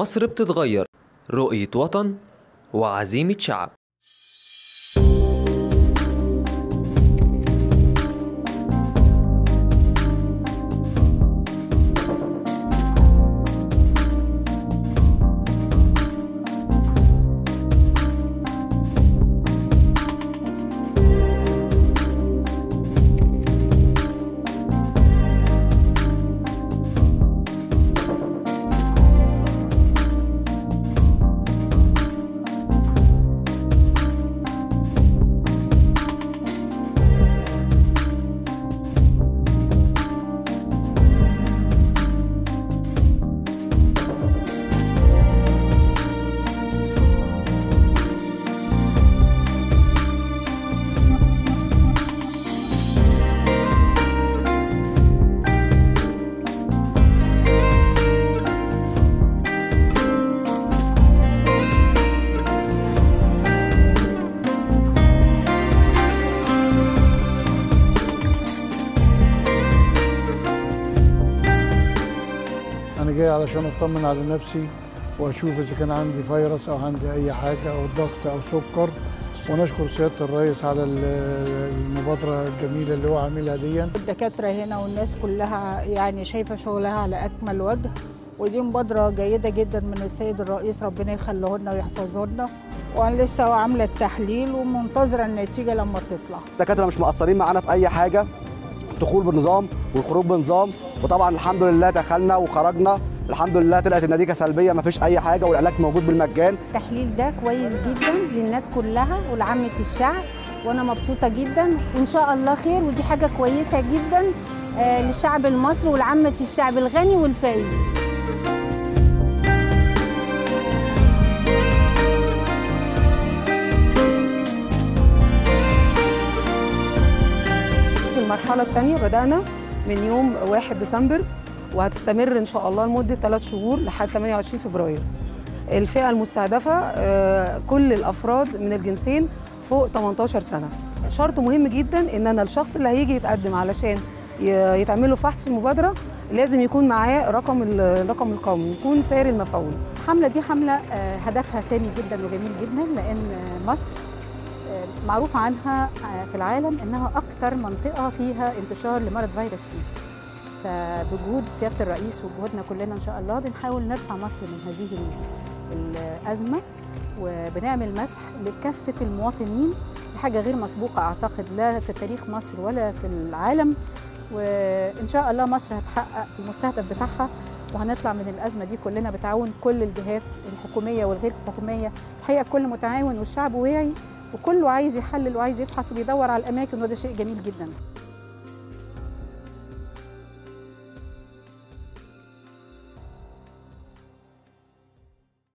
مصر بتتغير رؤية وطن وعزيمة شعب انا جاي علشان اطمن على نفسي واشوف اذا كان عندي فيروس او عندي اي حاجه او ضغط او سكر ونشكر سياده الرئيس على ال- المبادره الجميله اللي هو عاملها دي الدكاترة هنا والناس كلها يعني شايفة شغلها على أكمل وجه ودي مبادرة جيدة جدا من السيد الرئيس ربنا يخليه لنا ويحفظه لنا وأنا لسه عاملة التحليل ومنتظرة النتيجة لما تطلع الدكاتره مش مقصرين معانا في اي حاجه دخول بنظام والخروج بنظام وطبعا الحمد لله دخلنا وخرجنا الحمد لله طلعت النتيجه سلبيه ما فيش اي حاجه والعلاج موجود بالمجان التحليل ده كويس جدا للناس كلها ولعامة الشعب وانا مبسوطه جدا وان شاء الله خير ودي حاجه كويسه جدا آه، للشعب المصري ولعامه الشعب الغني والفقير المرحلة الثانية بدأنا من يوم 1 ديسمبر وهتستمر إن شاء الله لمدة 3 شهور لحد 28 فبراير. الفئة المستهدفة آه، كل الأفراد من الجنسين فوق 18 سنة. شرط مهم جدا إن أنا الشخص اللي هيجي يتقدم علشان ي- يتعمل له فحص في المبادرة لازم يكون معاه رقم ال- الرقم القومي يكون ساري المفعول. الحملة دي حملة آه، هدفها سامي جدا وجميل جدا لأن آه، مصر آه، معروف عنها آه، في العالم إنها أكتر منطقة فيها انتشار لمرض فيروس سي فبجهود سيادة الرئيس وجهودنا كلنا إن شاء الله بنحاول نرفع مصر من هذه ال- الأزمة وبنعمل مسح لكافة المواطنين دي حاجة غير مسبوقة أعتقد لا في تاريخ مصر ولا في العالم وإن شاء الله مصر هتحقق المستهدف بتاعها وهنطلع من الأزمة دي كلنا بتعاون كل الجهات الحكومية والغير الحكومية الحقيقة كل متعاون والشعب واعي وكله عايز يحلل وعايز يفحص وبيدور على الأماكن وده شيء جميل جدا